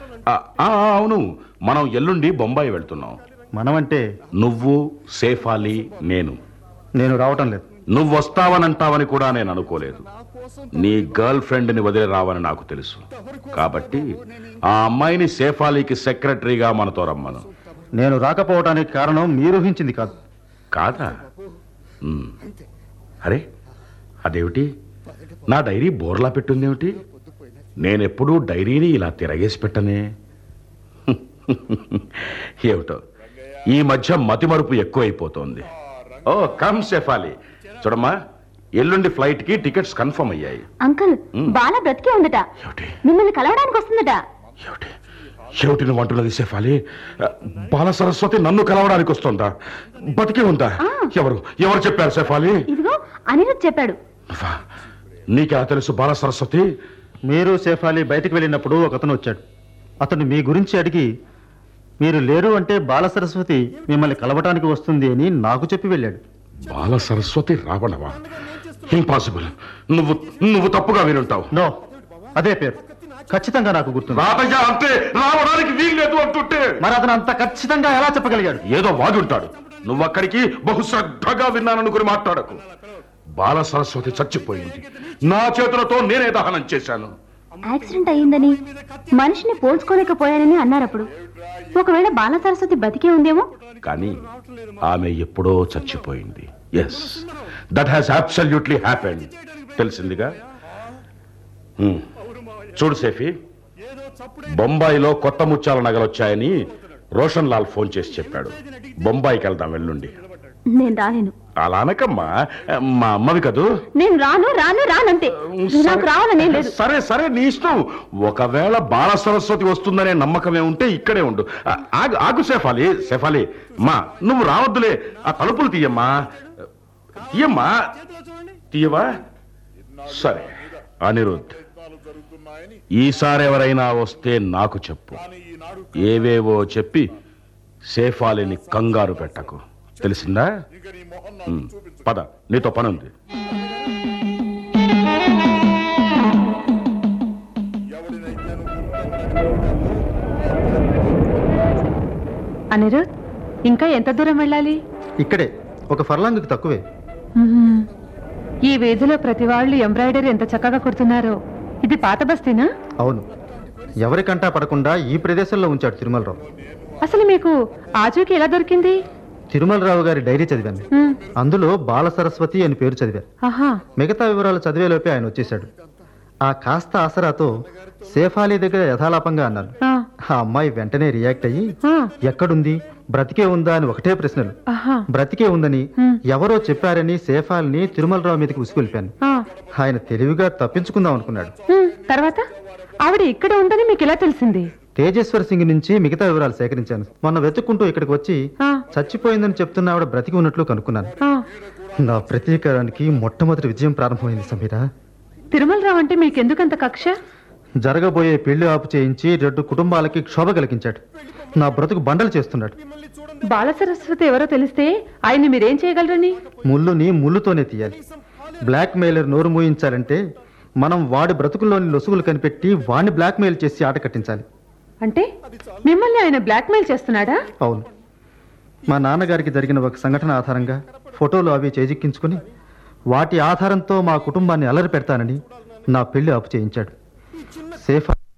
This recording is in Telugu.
ఆ, ఆ, అవును మనం ఎల్లుండి బొంబాయి వెళ్తున్నాం మనమంటే నువ్వు సేఫ్ అలీ నేను నేను రావటం లేదు నువ్వు వస్తావనంటావని కూడా నేను అనుకోలేదు నీ గర్ల్ ఫ్రెండ్ని వదిలి రావని నాకు తెలుసు కాబట్టి ఆ అమ్మాయిని సేఫ్ అలీకి సెక్రటరీగా మనతో రమ్మను నేను రాకపోవటానికి కారణం మీరు ఊహించింది కాదు కాదా ఉమ్. అరే అదేమిటి నా డైరీ బోర్లా పెట్టుందేమిటి నేనెప్పుడూ డైరీని ఇలా తిరగేసి పెట్టనే ఏమిటో ఈ మధ్య మతిమరుపు ఎక్కువైపోతోంది ఓ కమ్ సెఫాలి చూడమ్మా ఎల్లుండి ఫ్లైట్ కి టికెట్స్ కన్ఫర్మ్ అయ్యాయి అంకుల్ బాల బ్రతికే ఉందట ఏమిటి మిమ్మల్ని కలవడానికి వస్తుందట ఏమిటి ఏమిటి నువ్వు అంటున్నది సెఫాలి బాల సరస్వతి నన్ను కలవడానికి వస్తుందా బతికే ఉందా ఎవరు ఎవరు చెప్పారు సెఫాలి ఇదిగో అనిరుద్ చెప్పాడు నువ్వా? నీకెలా తెలుసు బాల సరస్వతి మీరు సేఫ్ అలీ బయటికి వెళ్ళినప్పుడు ఒకతను వచ్చాడు అతను మీ గురించి అడిగి మీరు లేరు అంటే బాల సరస్వతి మిమ్మల్ని కలవటానికి వస్తుంది అని నాకు చెప్పి వెళ్ళాడు బాల సరస్వతి రావణవా ఇంపాసిబుల్ నువ్వు నువ్వు తప్పుగా వినుంటావు నో అదే పేరు ఖచ్చితంగా నాకు గుర్తుంది రాదయ్యా అంతే రావడానికి వీల్లేదు అంటుంటే మరి అతను అంత ఖచ్చితంగా ఎలా చెప్పగలిగాడు ఏదో వాగుంటాడు నువ్వు అక్కడికి బహుశ్రద్ధగా విన్నాననుకుని మాట్లాడకు బాల సరస్వతి చచ్చిపోయింది నా చేతులతో నేనే దహనం చేశాను యాక్సిడెంట్ అయ్యిందని మనిషిని పోల్చుకోలేకపోయానని అన్నారప్పుడు ఒకవేళ బాల సరస్వతి బతికే ఉందేమో కానీ ఆమె ఎప్పుడో చచ్చిపోయింది yes that has absolutely happened తెలిసిందిగా హ్మ్. చూడు సేఫీ బొంబాయిలో కొత్త ముత్యాల నగలు వచ్చాయని రోషన్ లాల్ ఫోన్ చేసి చెప్పాడు బొంబాయికి వెళ్దాం వెళ్ళుండి నేను రాలేను అలా అనకమ్మా మా అమ్మవి కదూ నేను రాను రాను రానంతే నాకు రావాలనే లేదు సరే సరే నీ ఇష్టం ఒకవేళ బాల సరస్వతి వస్తుందనే నమ్మకమే ఉంటే ఇక్కడే ఉండు ఆ, ఆగు ఆగు సేఫాలి సేఫాలి మా నువ్వు రావద్దులే ఆ తలుపులు తీయమ్మా తీయమ్మా తీయవా సరే అనిరుద్ ఈసారి ఎవరైనా వస్తే నాకు చెప్పు ఏవేవో చెప్పి సేఫాలిని కంగారు పెట్టకు తెలిసిందా ఉమ్, పద నీతో పని ఉంది అనిరుద్ ఇంకా ఎంత దూరం వెళ్ళాలి ఇక్కడే ఒక ఫర్లాంగ్కి తక్కువే మ్మ్. ఈ వీధిలో ప్రతి వాళ్ళు ఎంబ్రాయిడరీ ఎంత చక్కగా కుడుతున్నారో ఇది పాత బస్తీనా అవును ఎవరికంటా పడకుండా ఈ ప్రదేశంలో ఉంచాడు తిరుమలరావు అసలు మీకు ఆచూకీ ఎలా దొరికింది తిరుమలరావు గారి డైరీ చదివాను మ్మ్. అందులో బాల సరస్వతి అని పేరు చదివా ఆహా మిగతా వివరాలు చదివేలోపే ఆయన వచ్చేశాడు ఆ కాస్త ఆసరాతో సేఫాలి దగ్గర యథాలాపంగా అన్నాను ఆ, ఆ అమ్మాయి వెంటనే రియాక్ట్ అయ్యి ఆ, ఎక్కడుంది బ్రతికే ఉందా అని ఒకటే ప్రశ్నలు ఆహా బ్రతికే ఉందని హ్మ్. ఎవరో చెప్పారని సేఫాల్ని తిరుమలరావు మీదకి ఉసుకెళ్ళిపాను ఆ, ఆయన తెలివిగా తప్పించుకుందాం అనుకున్నాడు మ్మ్. తర్వాత ఆవిడ ఇక్కడ ఉందని మీకు ఎలా తెలిసింది తేజేశ్వర్ సింగ్ నుంచి మిగతా వివరాలు సేకరించాను మొన్న వెతుక్కుంటూ ఇక్కడికి వచ్చి ఆ, చచ్చిపోయిందని చెప్తున్న ఆవిడ బ్రతికి ఉన్నట్లు కనుక్కున్నాను ఆ. నా ప్రతీకారానికి మొట్టమొదటి విజయం ప్రారంభమైంది సమీరా తిరుమలరావు అంటే మీకెందుకంత కక్ష జరగబోయే పెళ్లి ఆపు చేయించి రెండు కుటుంబాలకి క్షోభ కలిగించాడు నా బ్రతుకు బండలు చేస్తున్నాడు బాల సరస్వతి ఎవరో తెలిస్తే ఆయన్ని మీరేం చేయగలరని ముళ్ళుని ముళ్ళుతోనే తీయాలి బ్లాక్ మెయిలర్ నోరు మూయించాలంటే మనం వాడి బ్రతుకుల్లోని లొసుగులు కనిపెట్టి వాడిని బ్లాక్ మెయిల్ చేసి ఆట కట్టించాలి అంటే మిమ్మల్ని ఆయన బ్లాక్మెయిల్ చేస్తున్నాడా అవును మా నాన్నగారికి జరిగిన ఒక సంఘటన ఆధారంగా ఫోటోలు అవి చేజిక్కించుకుని వాటి ఆధారంతో మా కుటుంబాన్ని అలరి పెడతానని నా పెళ్లి ఆపు చేయించాడు సేఫ్